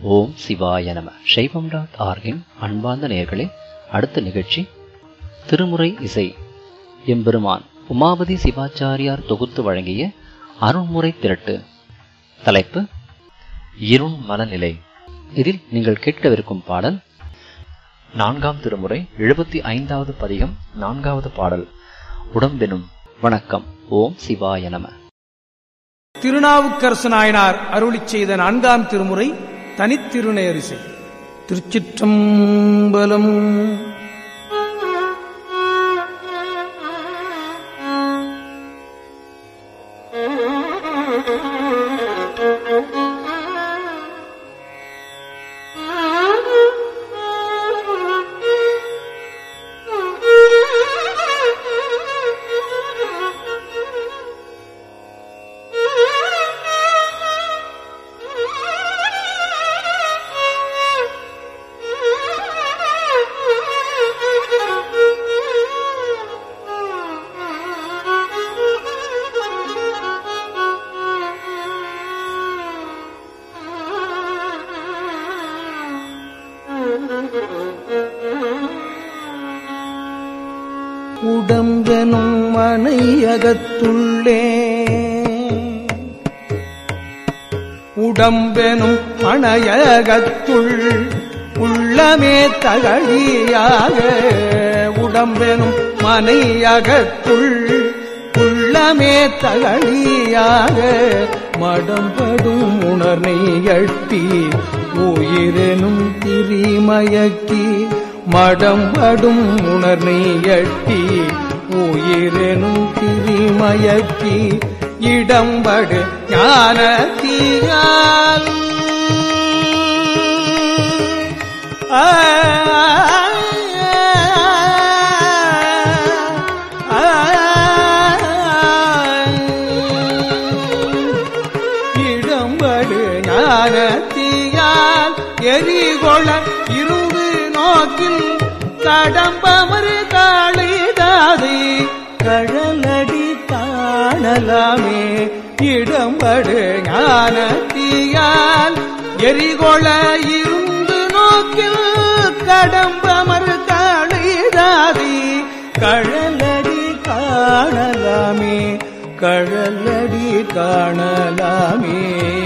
ஓம் சிவாய நம சைவம் டாட் ஆர்கின் அன்பார்ந்த நேயர்களே அடுத்த நிகழ்ச்சி திருமுறை இசை எம்பெருமான் உமாபதி சிவாச்சாரியார் தொகுத்து வழங்கிய அருண்முறை திரட்டு தலைப்பு இருண் மனநிலை இதில் நீங்கள் கேட்கவிருக்கும் பாடல் நான்காம் திருமுறை எழுபத்தி ஐந்தாவது பதிகம் நான்காவது பாடல் உடம்பெனும் வணக்கம் ஓம் சிவாய நம திருநாவுக்கரசு நாயனார் அருளிச் செய்த நான்காம் திருமுறை தனித்திருநேரிசை திருச்சிற்றம்பலம் உடம்பெனும் மனையகத்துள்ளே உடம்பெனும் மனையகத்துள் உள்ளமே தகழியாக உடம்பெனும் மனையகத்துள் உள்ளமே தகழியாக மடம்படும் உணர்னை எட்டி உயிரெனும் திரிமயக்கி மடம்படும் உணர்னை எட்டி உயிரெனும் திரிமயக்கி இடம்படு ஞானத்தியால் ஆ இடம்படு ஞானத்தியால் எரிகொள இரும்பு நோக்கில் கடம்பமறு காளிதாதி கழலடி காணலாமே இடம்படு ஞானத்தியால் எரிகொள இருந்து நோக்கில் கடம்பமறு காளிதாதி கழலடி காணலாமே கழலடி காணலாமே